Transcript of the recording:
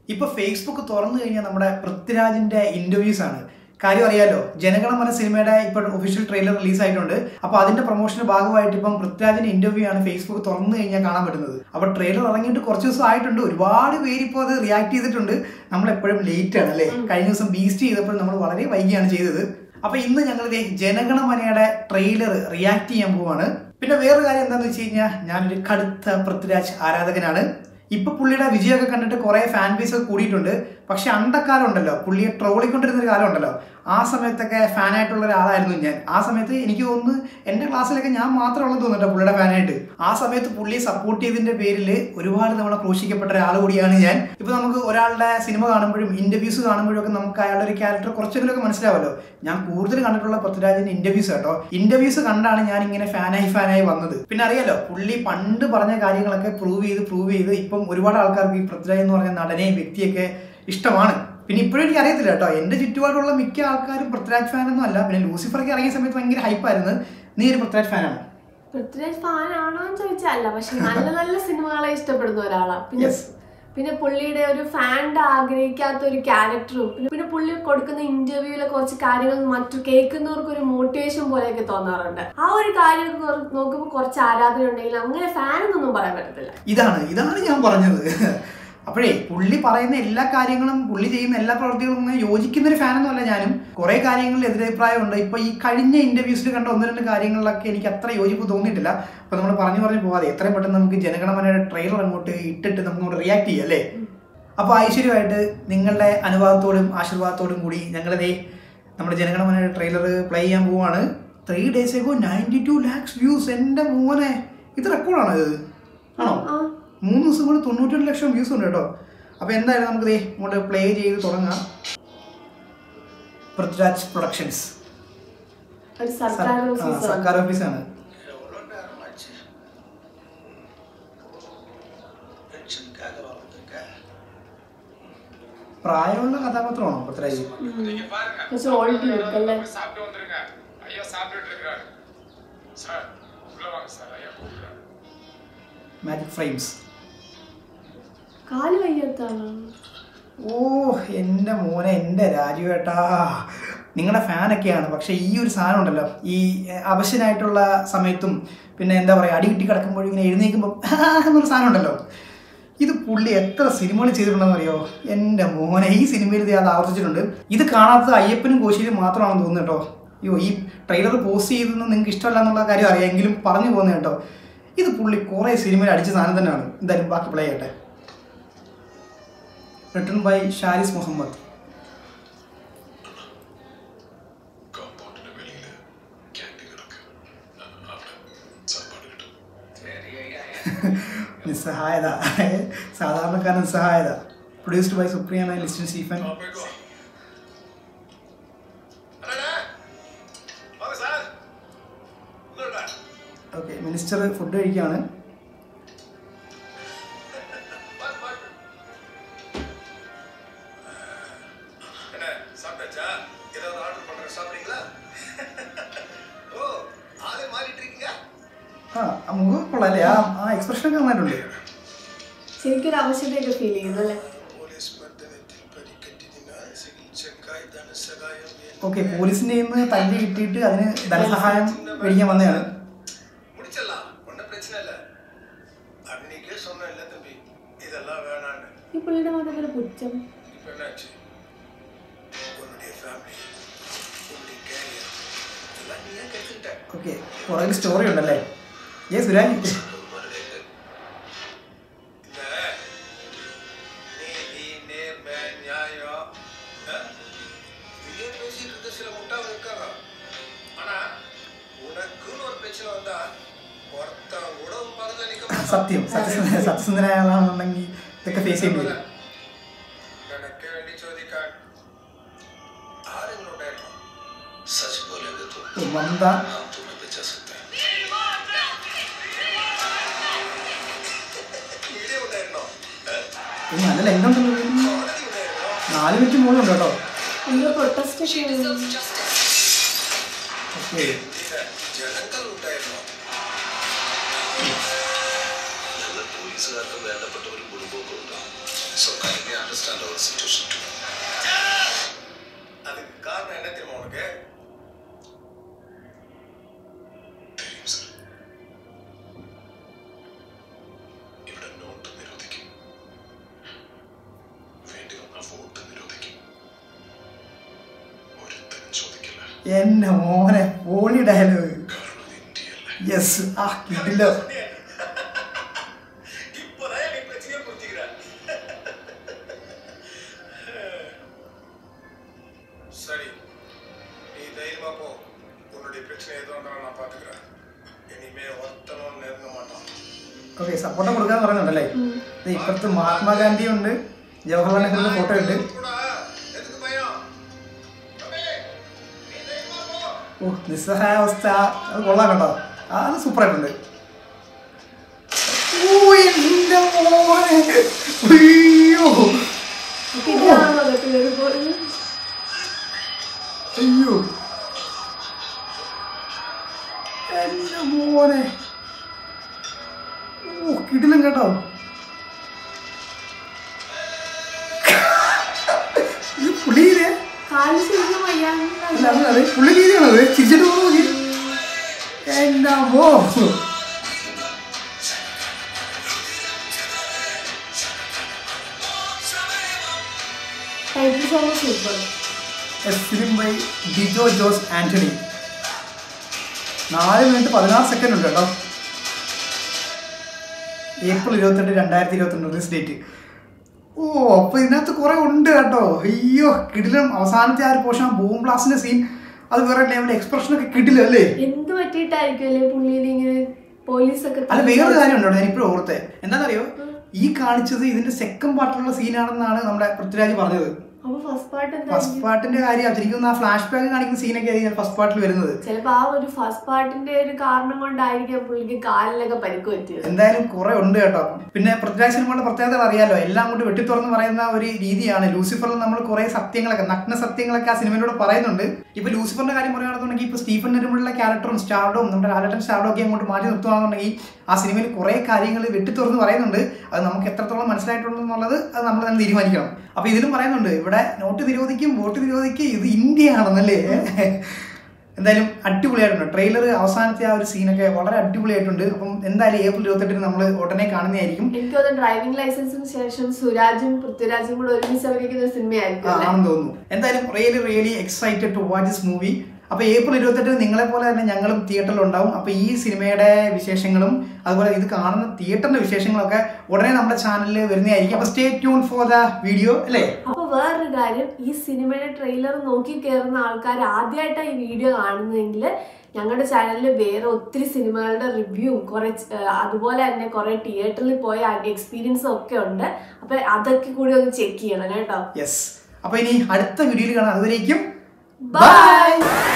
ഇപ്പൊ ഫേസ്ബുക്ക് തുറന്നു കഴിഞ്ഞാൽ നമ്മുടെ പൃഥ്വിരാജിന്റെ ഇന്റർവ്യൂസ് ആണ് കാര്യം അറിയാലോ ജനഗണമന സിനിമയുടെ ഇപ്പോൾ ഒഫീഷ്യൽ ട്രെയിലർ റിലീസ് ആയിട്ടുണ്ട് അപ്പൊ അതിന്റെ പ്രൊമോഷന്റെ ഭാഗമായിട്ട് ഇപ്പം പൃഥ്വിരാജിന്റെ ഇന്റർവ്യൂ ആണ് ഫേസ്ബുക്ക് തുറന്നു കഴിഞ്ഞാൽ കാണാൻ പറ്റുന്നത് അപ്പൊ ട്രെയിലർ ഇറങ്ങിയിട്ട് കുറച്ച് ദിവസം ആയിട്ടുണ്ട് ഒരുപാട് പേര് ഇപ്പോൾ അത് റിയാക്ട് ചെയ്തിട്ടുണ്ട് നമ്മൾ എപ്പോഴും ലേറ്റ് ആണ് അല്ലേ കഴിഞ്ഞ ദിവസം ബീസ്റ്റ് ചെയ്തപ്പോൾ നമ്മൾ വളരെ വൈകിയാണ് ചെയ്തത് അപ്പൊ ഇന്ന് ഞങ്ങൾ ദേ ജനഗണമനയുടെ ട്രെയിലർ റിയാക്ട് ചെയ്യാൻ പോവാണ് പിന്നെ വേറൊരു കാര്യം എന്താണെന്ന് വെച്ച് കഴിഞ്ഞാൽ ഞാനൊരു കടുത്ത പൃഥ്വിരാജ് ആരാധകനാണ് ഇപ്പൊ പുള്ളിയുടെ വിജയമൊക്കെ കണ്ടിട്ട് കുറെ ഫാൻ ബേസ് ഒക്കെ കൂടിയിട്ടുണ്ട് പക്ഷെ അണ്ടക്കാലം ഉണ്ടല്ലോ പുള്ളിയെ ട്രോളിക്കൊണ്ടിരുന്ന ഒരു കാലം ഉണ്ടല്ലോ ആ സമയത്തൊക്കെ ഫാനായിട്ടുള്ള ഒരാളായിരുന്നു ഞാൻ ആ സമയത്ത് എനിക്ക് തോന്നുന്നു എൻ്റെ ക്ലാസ്സിലൊക്കെ ഞാൻ മാത്രമുള്ള തോന്നുന്നുട്ടോ പുള്ളിയുടെ ഫാനായിട്ട് ആ സമയത്ത് പുള്ളിയെ സപ്പോർട്ട് ചെയ്തതിന്റെ പേരിൽ ഒരുപാട് തവണ ക്രൂശിക്കപ്പെട്ട ഒരാൾ കൂടിയാണ് ഞാൻ ഇപ്പൊ നമുക്ക് ഒരാളുടെ സിനിമ കാണുമ്പോഴും ഇന്റർവ്യൂസ് കാണുമ്പോഴും ഒക്കെ നമുക്ക് അയാളുടെ ഒരു ക്യാരക്ടർ കുറച്ചെങ്കിലുമൊക്കെ മനസ്സിലാവല്ലോ ഞാൻ കൂടുതൽ കണ്ടിട്ടുള്ള പൃഥ്വിരാജിന്റെ ഇന്റർവ്യൂസ് കേട്ടോ ഇന്റർവ്യൂസ് കണ്ടാണ് ഞാൻ ഇങ്ങനെ ഫാനായി ഫാനായി വന്നത് പിന്നെ അറിയാലോ പുള്ളി പണ്ട് പറഞ്ഞ കാര്യങ്ങളൊക്കെ പ്രൂവ് ചെയ്ത് പ്രൂവ് ചെയ്ത് ഇപ്പം ഒരുപാട് ആൾക്കാർക്ക് ഈ പൃഥ്വിരാജ് എന്ന് പറഞ്ഞ നടനെയും വ്യക്തിയൊക്കെ ഇഷ്ടമാണ് പിന്നെ ഇപ്പോഴും എനിക്ക് അറിയത്തില്ല കേട്ടോ എന്റെ ചുറ്റുപാടുള്ള മിക്ക ആൾക്കാരും പൃഥ്വിരാജ് ഫാനൊന്നും അല്ല പിന്നെ ലൂസിഫറൊക്കെ ഇറങ്ങിയ സമയത്ത് ഭയങ്കര ഹൈപ്പായിരുന്നു നീ ഒരു പൃഥ്വിരാജ് ഫാനാണ് പൃഥ്വിരാജ് ഫാൻ ആണോ എന്ന് ചോദിച്ചല്ല പക്ഷെ നല്ല നല്ല സിനിമകളെ ഇഷ്ടപ്പെടുന്ന ഒരാളാണ് പിന്നെ Yes. പിന്നെ പുള്ളിയുടെ ഒരു ഫാൻഡ് ആഗ്രഹിക്കാത്ത ഒരു ക്യാരക്ടറും പിന്നെ പിന്നെ പുള്ളി കൊടുക്കുന്ന ഇന്റർവ്യൂവിലെ കുറച്ച് കാര്യങ്ങൾ മറ്റു കേൾക്കുന്നവർക്ക് ഒരു മോട്ടിവേഷൻ പോലെയൊക്കെ തോന്നാറുണ്ട് ആ ഒരു കാര്യം നോക്കുമ്പോൾ കുറച്ച് ആരാധന ഉണ്ടെങ്കിൽ അങ്ങനെ ഫാൻ എന്നൊന്നും പറയാൻ പറ്റത്തില്ല ഇതാണ് ഇതാണ് ഞാൻ പറഞ്ഞത് അപ്പോഴേ പുള്ളി പറയുന്ന എല്ലാ കാര്യങ്ങളും പുള്ളി ചെയ്യുന്ന എല്ലാ പ്രവൃത്തികളും ഒന്നും യോജിക്കുന്ന ഒരു ഫാനൊന്നുമല്ല ഞാനും കുറെ കാര്യങ്ങളിൽ എതിരഭിപ്രായമുണ്ട് ഇപ്പൊ ഈ കഴിഞ്ഞ ഇന്റർവ്യൂസിൽ കണ്ട ഒന്ന് രണ്ട് കാര്യങ്ങളിലൊക്കെ എനിക്ക് അത്ര യോജിപ്പ് തോന്നിയിട്ടില്ല അപ്പൊ നമ്മൾ പറഞ്ഞു പറഞ്ഞു പോവാതെ എത്രയും പെട്ടെന്ന് നമുക്ക് ജനഗണമനയുടെ ട്രെയിലർ അങ്ങോട്ട് ഇട്ടിട്ട് നമുക്ക് റിയാക്ട് ചെയ്യാം അല്ലേ അപ്പൊ ഐശ്വര്യമായിട്ട് നിങ്ങളുടെ അനുഭവത്തോടും ആശീർവാദത്തോടും കൂടി ഞങ്ങളതേ നമ്മുടെ ജനഗണമനയുടെ ട്രെയിലർ പ്ലേ ചെയ്യാൻ പോവാണ് three days ago ninety two lakhs views എൻ്റെ മോനെ ഇത് റെക്കോർഡാണോ ഇത് ആണോ ആ മൂന്ന് ദിവസം കൊണ്ട് തൊണ്ണൂറ്റെട്ട് ലക്ഷം വ്യൂസ് ഉണ്ട് കേട്ടോ അപ്പോൾ എന്തായാലും നമുക്ക് ദേ ഇങ്ങോട്ട് പ്ലേ ചെയ്ത് തുടങ്ങാം പൃഥ്വിരാജ് പ്രൊഡക്ഷൻസ് ഒരു സർക്കാർ ഓഫീസർ സർക്കാർ ഓഫീസാണ് எவ்வளோ நேரம் ஆச்சு பென்ஷனுக்காக வந்திருக்க പ്രായമുള്ള കഥാപാത്രമാണോ പൃഥ്വിരാജ് കുറച്ച് ഓൾഡ് ലുക്ക് അല്ലേ போய் சாப்பிட்டு வந்துருங்க ஐயா சாப்பிட்டுட்டு இருக்கிறாரு சார் உள்ள வாங்க சார் ஐயா கூப்பிடுறாரு മാജിക് ഫ്രെയിംസ് കാല് വയ്യാത്താണ് ഓ എൻ്റെ മോനെ എൻ്റെ രാജുവേട്ടാ നിങ്ങളുടെ ഫാനൊക്കെയാണ് പക്ഷേ ഈ ഒരു സാധനം ഉണ്ടല്ലോ ഈ എഹ്, അവശനായിട്ടുള്ള സമയത്തും പിന്നെ എന്താ പറയുക അടി കിട്ടി കിടക്കുമ്പോഴും ഇങ്ങനെ എഴുന്നേൽക്കുമ്പോൾ എന്നൊരു സാധനം ഉണ്ടല്ലോ ഇത് പുള്ളി എത്ര സിനിമകൾ ചെയ്തിട്ടുണ്ടെന്ന് അറിയോ എൻ്റെ മോനെ ഈ സിനിമയിൽ ഇത് അത് ആവർത്തിച്ചിട്ടുണ്ട് ഇത് കാണാത്തത് അയ്യപ്പനും കോശിയിലും മാത്രമാണെന്ന് തോന്നുന്നു കേട്ടോ അയ്യോ ഈ ട്രെയിലർ പോസ്റ്റ് ചെയ്തെന്ന് നിങ്ങൾക്ക് ഇഷ്ടമല്ല എന്നുള്ള കാര്യം അറിയാമെങ്കിലും പറഞ്ഞു പോകുന്നത് കേട്ടോ ഇത് പുള്ളി കുറേ സിനിമയിൽ അടിച്ച സാധനം തന്നെയാണ് എന്തായാലും ബാക്കി പ്ലേ ചെയ്യട്ടെ റിട്ടൺ ബൈ ഷാരിസ് മുഹമ്മദ് காம்பவுண்டில் வெளியில கேண்டீன் கிடக்கு അവിടെ சாப்பாடு கிட்டும் சரி ஐயா നിസ്സഹായത സാധാരണക്കാരൻ നിസ്സഹായത produced by Supriya and Listin Stephen போயிட்டு வா அண்ணா வாங்க சார் இல்லைடா ഓക്കെ മിനിസ്റ്റർ ഫുഡ് കഴിക്കുകയാണ് பாத்து பாத்து என்ன சாப்பிட்டாச்சா ஏதாவது ஆர்டர் பண்ற சாப்பிடுறீங்களா ஓ ஆளே மாறிட்டு இருக்கீங்க ആ ആ മുഖം കൊള്ളാം അല്ലേ ആ ആ എക്സ്പ്രഷൻ ഒക്കെ നന്നായിട്ടുണ്ട് ശരിക്കും ഒരു അവശതയൊക്കെ ഫീൽ ചെയ്യുന്നു അല്ലേ പോലീസ് മർദ്ദനത്തിൽ പരിക്കേറ്റതിനാൽ ചികിത്സക്കായി ധനസഹായം വേണ്ടി ഓക്കെ പോലീസിൻ്റെ നിന്ന് തല്ലി കിട്ടിയിട്ട് അതിന് ധനസഹായം മേടിക്കാൻ വന്നതാണ് முடிச்சிடலாம் ஒன்றும் பிரச்சனை இல்லை அன்னைக்கே சொன்னேன்ல தம்பி இதெல்லாம் வேணான்னு ഈ പുള്ളിയുടെ മാത്രം പുച്ഛം இப்போ என்னாச்சு உன்னுடைய ஃபேமிலி உன்னுடைய கேரியர் இதெல்லாம் நீ ஏன் கற்றுக்கிட்ட ഓക്കെ പുറകിൽ സ്റ്റോറി ഉണ്ടല്ലേ ഏ സുരാജ് இல்லை நீதி நேர்மை நியாயம் ஆ? இதையே பேசிட்டு இருக்க சில முட்டாள் இருக்காங்க ஆனா உனக்குன்னு ஒரு பிரச்சனை வந்தா ஒருத்தன் கூட உன் பக்கத்துல நிக்க மாட்டான். സത്യം സത്യസന്ധ സത്യസന്ധനായ ആളാണെന്നുണ്ടെങ്കിൽ ഇതൊക്കെ ഫേസ് ചെയ്യേണ്ടി വരും നിനക്ക് വേണ്ടി ചോദിക്കാൻ ആരെങ്കിലും സച്ച് പോലെ ഓ, മമത ഇവിടെ ഉണ്ടായിരുന്നോ ഇത് നല്ല ലെങ്ത് ഉണ്ടല്ലോ ഇതിന്. കോടതി ഉണ്ടായിരുന്നോ നാല് മിനിറ്റ് മുകളിലുണ്ട് കേട്ടോ എന്തോ പ്രൊട്ടസ്റ്റ് ഒക്കെ ഓക്കെ ഇല്ല ജനങ്ങൾ ഉണ്ടായിരുന്നോ ഞങ്ങൾ പോലീസുകാർക്കും വേണ്ടപ്പെട്ട ഒരു കുടുംബമൊക്കെ ഉണ്ട് So kindly understand our situation too. அதுக்கு காரணம் என்ன தெரியுமா உனக்கு தெரியும் சார் ഇവിടെ നോട്ട് നിരോധിക്കും വേണ്ടി വന്നാൽ വോട്ട് നിരോധിക്കും ഒരുത്തരും ചോദിക്കില്ല എന്നെ മോനെ പോളി ഡയലോഗ് കാരണം ഇത് ഇന്ത്യയല്ല യെസ് ആ കിട്ടില്ലോ இப்போதான் நீ பிரச்சனையை புரிஞ்சுக்கிற சரி நீ தைரியமா போ உன்னுடைய பிரச்சனை எதுவும் இருந்தாலும் நான் பாத்துக்கிறேன் இனிமே ஒருத்தனும் நெருங்க மாட்டான் ഓക്കെ സപ്പോർട്ട് കൊടുക്കാൻ പറയുന്നുണ്ടല്ലേ ദേ ഇപ്പുറത്ത് മഹാത്മാഗാന്ധി ഉണ്ട് ജവഹർലാൽ നെഹ്റുവിന്റെ ഫോട്ടോ ഉണ്ട് கூட எதுக்கு பயம் தம்பி, நீ தைரியமா போ ഓ നിസ്സഹായാവസ്ഥ അത് കൊള്ളാം കേട്ടോ ആ, അത് സൂപ്പറായിട്ടുണ്ട് ഓ എന്റെ മോനെ അയ്യോ ഇതിലാണോ അതൊക്കെ വരുമ്പോൾ അയ്യോ എന്റെ മോനെ ഓ കിടിലും കേട്ടോ ഇത് പുള്ളിയിലെ കാല് ശരിക്കും അല്ല വയ്യാണ്ട് അല്ല അതെ പുള്ളി രീതിയാണത് ചിരിച്ചിട്ട് നോക്കി എന്റെ അമ്മോ title song super film by Dijo Jose Antony നാല് മിനിറ്റ് പതിനാറ് സെക്കൻഡ് ഉണ്ട് കേട്ടോ ഏപ്രിൽ ഇരുപത്തെട്ട് രണ്ടായിരത്തി ഇരുപത്തിരണ്ട് റിലീസ് ഡേറ്റ് ഓ അപ്പൊ ഇതിനകത്ത് കുറെ ഉണ്ട് കേട്ടോ അയ്യോ കിടിലം അവസാനത്തെ ആ ഒരു പോർഷൻ ബൂം ബ്ലാസ്റ്റിന്റെ സീൻ അത് വേറെ ലെവൽ എക്സ്പ്രഷൻ ഒക്കെ കിടിലം അല്ലേ എന്ത് പറ്റിയിട്ടായിരിക്കും അല്ലേ പുള്ളിയിൽ ഇങ്ങനെ പോലീസൊക്കെ അല്ല വേറൊരു കാര്യമുണ്ടോ ഞാൻ ഇപ്പോഴും ഓർത്തെ എന്താണെന്നറിയോ ഈ കാണിച്ചത് ഇതിന്റെ സെക്കൻഡ് പാർട്ടിലുള്ള സീനാണെന്നാണ് നമ്മുടെ പൃഥ്വിരാജ് പറഞ്ഞത് അപ്പൊ ഫസ്റ്റ് പാർട്ട് ഫസ്റ്റ് എന്തായിരിക്കും പാർട്ടിന്റെ കാര്യം അതിരിക്കുന്ന ആ ഫ്ലാഷ് ബാക്ക് കാണിക്കുന്ന സീനൊക്കെ ആയിരിക്കും ഫസ്റ്റ് പാർട്ടിൽ വരുന്നത് ചിലപ്പോ ആ ഒരു ഫസ്റ്റ് പാർട്ടിന്റെ ഒരു കാരണം കൊണ്ടായിരിക്കാം പുള്ളിക്ക് കാലിലൊക്കെ പരിക്ക് പറ്റിയത് എന്തായാലും കുറെ ഉണ്ട് കേട്ടോ പിന്നെ പൃഥ്വിരാജ് സിനിമകളുടെ പ്രത്യേകത അറിയാലോ എല്ലാം കൊണ്ട് വെട്ടിത്തുറന്ന് പറയുന്ന ഒരു രീതിയാണ് ലൂസിഫറിൽ നമ്മൾ കുറെ സത്യങ്ങളൊക്കെ നഗ്ന സത്യങ്ങളൊക്കെ ആ സിനിമയിലൂടെ പറയുന്നുണ്ട് ഇപ്പൊ ലൂസിഫറിന്റെ കാര്യം പറയുകയാണെന്നുണ്ടെങ്കിൽ ഇപ്പൊ സ്റ്റീഫൻ നെടുമുള്ള ക്യാരക്ടറും സ്റ്റാർഡും നമ്മുടെ ലാലട്ടൻ സ്റ്റാർഡും ഒക്കെ അങ്ങോട്ട് മാറ്റി നിർത്തുകയാണെന്നുണ്ടെങ്കിൽ ആ സിനിമയിൽ കുറെ കാര്യങ്ങൾ വെട്ടിത്തുറന്ന് പറയുന്നുണ്ട് അത് നമുക്ക് എത്രത്തോളം മനസ്സിലായിട്ടുണ്ടെന്നുള്ളത് അത് നമ്മൾ തന്നെ തീരുമാനിക്കണം അപ്പൊ ഇതിലും പറയുന്നുണ്ട് ഇവിടെ നോട്ട് നിരോധിക്കും വോട്ട് നിരോധിക്കും ഇത് ഇന്ത്യയാണെന്നല്ലേ എന്തായാലും അടിപൊളിയായിട്ടുണ്ട് ട്രെയിലർ അവസാനത്തെ ആ ഒരു സീനൊക്കെ വളരെ അടിപൊളിയായിട്ടുണ്ട് അപ്പം എന്തായാലും ഏപ്രിൽ ഇരുപത്തെട്ടിന് നമ്മൾ ഉടനെ കാണുന്നതായിരിക്കും എനിക്ക് തോന്നുന്നു ഡ്രൈവിംഗ് ലൈസൻസിന് ശേഷം സുരാജും പൃഥ്വിരാജും കൂടെ ഒരുമിച്ച് അഭിനയിക്കുന്ന ഒരു സിനിമയായിരിക്കും ആ, അല്ലേ? ആണെന്ന് തോന്നുന്നു എന്തായാലും really really excited to watch this movie അപ്പൊ ഏപ്രിൽ ഇരുപത്തെട്ടിന് നിങ്ങളെ പോലെ തന്നെ ഞങ്ങളും തിയേറ്ററിൽ ഉണ്ടാവും അപ്പൊ ഈ സിനിമയുടെ വിശേഷങ്ങളും അതുപോലെ ഇത് കാണുന്ന തിയേറ്ററിന്റെ വിശേഷങ്ങളൊക്കെ ഉടനെ നമ്മുടെ ചാനലിൽ വരുന്നതായിരിക്കും അപ്പൊ stay tune for the video അല്ലേ അപ്പൊ വേറൊരു കാര്യം ഈ സിനിമയുടെ ട്രെയിലർ നോക്കി കയറുന്ന ആൾക്കാർ ആദ്യമായിട്ടാണ് ഈ വീഡിയോ കാണുന്നതെങ്കിൽ ഞങ്ങളുടെ ചാനലിൽ വേറെ ഒത്തിരി സിനിമകളുടെ റിവ്യൂവും കുറെ ഏർ, അതുപോലെ തന്നെ കുറെ തിയേറ്ററിൽ പോയ എക്സ്പീരിയൻസും ഒക്കെ ഉണ്ട് അപ്പൊ അതൊക്കെ കൂടി ഒന്ന് ചെക്ക് ചെയ്യണം കേട്ടോ യെസ് അപ്പൊ ഇനി അടുത്ത വീഡിയോയിൽ കാണാം അതുവരേക്കും ബൈ